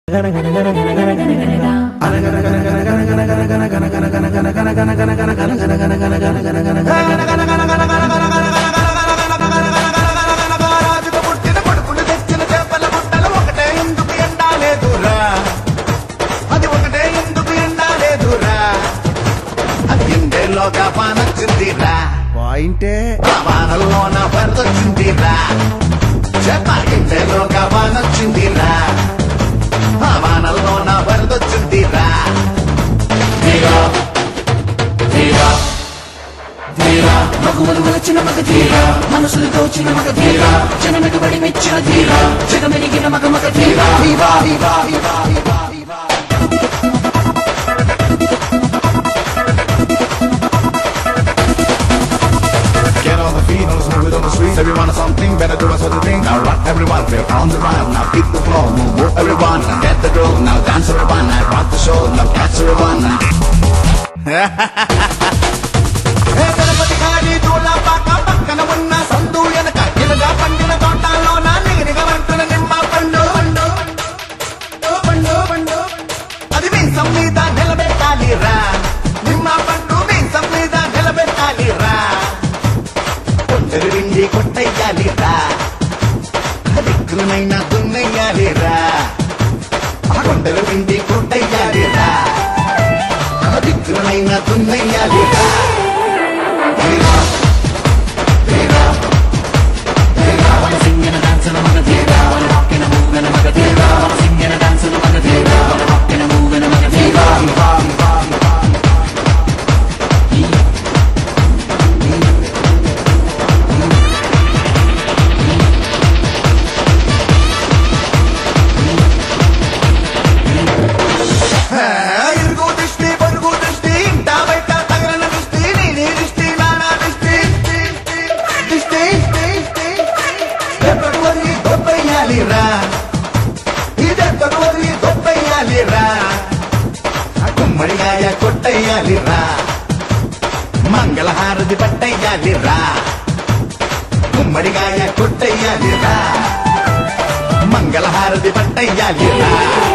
రాజుకు పుట్టిన కొడుకును తెచ్చిన చేపల గుట్టలు ఒకటే ఎందుకు ఎండాలేదురా అది ఒకటే ఎందుకు ఎండాలేదురా అది ఎండేలోగా పానొచ్చిందిరా పాయింటే ఆ వానల్లోన వరదొచ్చిందిరా చేప ఎండేలోగా పానొచ్చిందిరా ఆ వానల్లోన వరదొచ్చిందిరా ధీరా ధీరా ధీరా మగువలు వలచిన మగ ధీర మనసులు దోచిన మగ ధీర జనమెగబడి మెచ్చిన ధీర జగమెరిగిన మగ మగ ధీర ధీరా ధీరా ధీరా ధీరా ధీరా Get on the feet, on the smooth on the streets. Everyone has something better do us other thing. Now rock everyone, we're on the run. Now beat the floor, move, move everyone. Now get the groove, now dance everyone. Now rock the show, now catch everyone. హే గణపతి గారి దూలపాక పక్కన ఉన్న సందు వెనక ఇలుగా పండిన తోటలో నా నీరుగా వంటున నిమ్మ పండు పండు పండు పండు అది మీసం మీద నిలబెట్టాలిరా నిమ్మ పండు మీసం మీద నిలబెట్టాలిరా కొంచెరు విండి కొట్టయ్యాలిరా దిక్కునైనా దున్నయ్యాలిరా ఆ కొండలు విండి కొట్టయ్యాలిరా ఆ దిక్కునైనా దున్నయ్యాలిరా ధీరా ధీరా ధీరా Wanna sing and a dance and a mother Dheera Wanna rock and a move and a mother Dheera Wanna sing and a dance and a mother Dheera Wanna rock and a move and a mother ధీర ఇరుగు దృష్టి పొరుగు దృష్టి ఇంటా బయట తగలన దృష్టి నీ నీ దృష్టి నానా దృష్టి దృష్టి దెబ్బకు వదిలి దొబ్బయ్యాలిరా ఈ దెబ్బకు వదిలి దొబ్బయ్యాలిరా గుమ్మడిగాయ కొట్టయ్యాలిరా మంగళహారతి పట్టయ్యాలిరా గుమ్మడిగాయ కొట్టయ్యాలిరా మంగళహారతి పట్టయ్యాలిరా